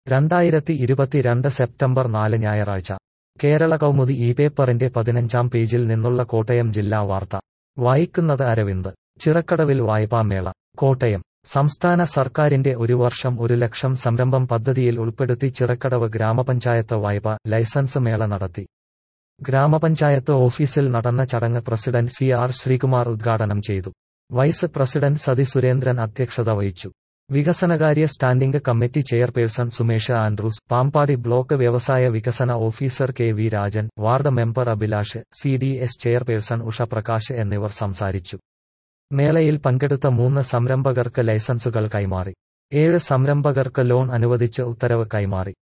രണ്ടായിരത്തി ഇരുപത്തിരണ്ട് സെപ്റ്റംബർ നാല് ഞായറാഴ്ച കേരള കൗമുദി ഈ പേപ്പറിന്റെ പതിനഞ്ചാം പേജിൽ നിന്നുള്ള കോട്ടയം ജില്ലാ വാർത്ത വായിക്കുന്നത് അരവിന്ദ് ചിറക്കടവിൽ വായ്പാമേള കോട്ടയം സംസ്ഥാന സർക്കാരിന്റെ ഒരു വർഷം ഒരു ലക്ഷം സംരംഭം പദ്ധതിയിൽ ഉൾപ്പെടുത്തി ചിറക്കടവ് ഗ്രാമപഞ്ചായത്ത് വായ്പ ലൈസൻസ് മേള നടത്തി ഗ്രാമപഞ്ചായത്ത് ഓഫീസിൽ നടന്ന ചടങ്ങ് പ്രസിഡന്റ് സി ആർ ശ്രീകുമാർ ഉദ്ഘാടനം ചെയ്തു വൈസ് പ്രസിഡന്റ് സതി സുരേന്ദ്രൻ അധ്യക്ഷത വഹിച്ചു വികസനകാര്യ standing committee chairperson Sumesh Andrews Pampady block വ്യവസായ വികസന officer K V Rajan ward member Abhilash C D S chairperson Usha Prakash എന്നിവർ സംസാരിച്ചു മേളയിൽ പങ്കെടുത്ത മൂന്ന് സംരംഭകർക്ക് ലൈസൻസുകൾ കൈമാറി ഏഴ് സംരംഭകർക്ക് ലോൺ അനുവദിച്ച് ഉത്തരവ് കൈമാറി